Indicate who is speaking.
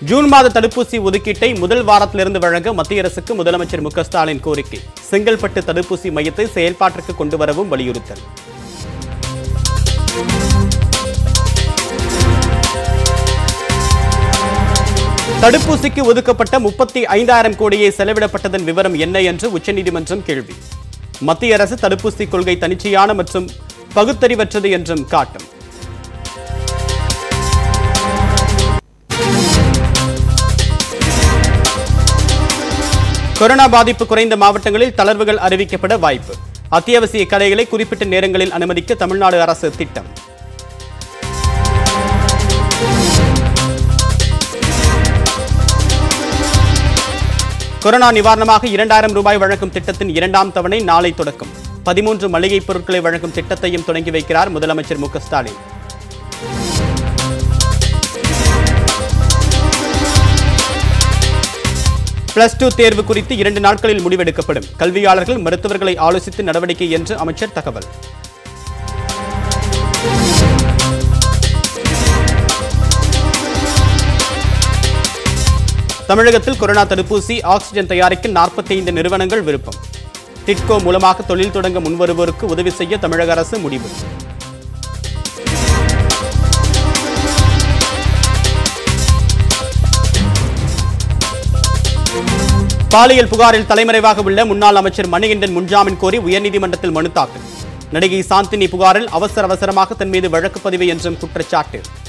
Speaker 1: June மாத தடுப்பூசி ஒதுக்கீட்டை முதல் வாரத்திலிருந்து வழங்க மத்திய அரசுக்கு முதலமைச்சர் மு க ஸ்டாலின் கோரிக்கை செங்கல்பட்டு தடுப்பூசி மையத்தை செயல்பாட்டிற்கு கொண்டு வரவும் வலியுறுத்தல் தடுப்பூசிக்கு ஒதுக்கப்பட்ட முப்பத்தி ஐந்தாயிரம் கோடியை செலவிடப்பட்டதன் விவரம் என்ன என்று உச்சநீதிமன்றம் கேள்வி மத்திய அரசு தடுப்பூசி கொள்கை தனிச்சையான மற்றும் பகுத்தறிவற்றது என்றும் காட்டும் கொரோனா பாதிப்பு குறைந்த மாவட்டங்களில் தளர்வுகள் அறிவிக்கப்பட வாய்ப்பு அத்தியாவசிய கடைகளை குறிப்பிட்ட நேரங்களில் அனுமதிக்க தமிழ்நாடு அரசு திட்டம் கொரோனா நிவாரணமாக இரண்டாயிரம் ரூபாய் வழங்கும் திட்டத்தின் இரண்டாம் தவணை நாளை தொடக்கம் பதிமூன்று மளிகைப் பொருட்களை வழங்கும் திட்டத்தையும் தொடங்கி வைக்கிறார் முதலமைச்சர் மு க ஸ்டாலின் பிளஸ் டூ தேர்வு குறித்து இரண்டு நாட்களில் முடிவெடுக்கப்படும் கல்வியாளர்கள் மருத்துவர்களை ஆலோசித்து நடவடிக்கை என்று அமைச்சர் தகவல் தமிழகத்தில் கொரோனா தடுப்பூசி ஆக்ஸிஜன் தயாரிக்க 45 நிறுவனங்கள் விருப்பம் டிட்கோ மூலமாக தொழில் தொடங்க முன்வருவோருக்கு உதவி செய்ய தமிழக அரசு முடிவு பாலியல் புகாரில் தலைமறைவாக உள்ள முன்னாள் அமைச்சர் மணிகண்டன் முன்ஜாமீன் கோரி உயர்நீதிமன்றத்தில் மனு தாக்கல் நடிகை சாந்தினி புகாரில் அவசர அவசரமாக தன் மீது வழக்கு பதிவு என்றும் குற்றச்சாட்டு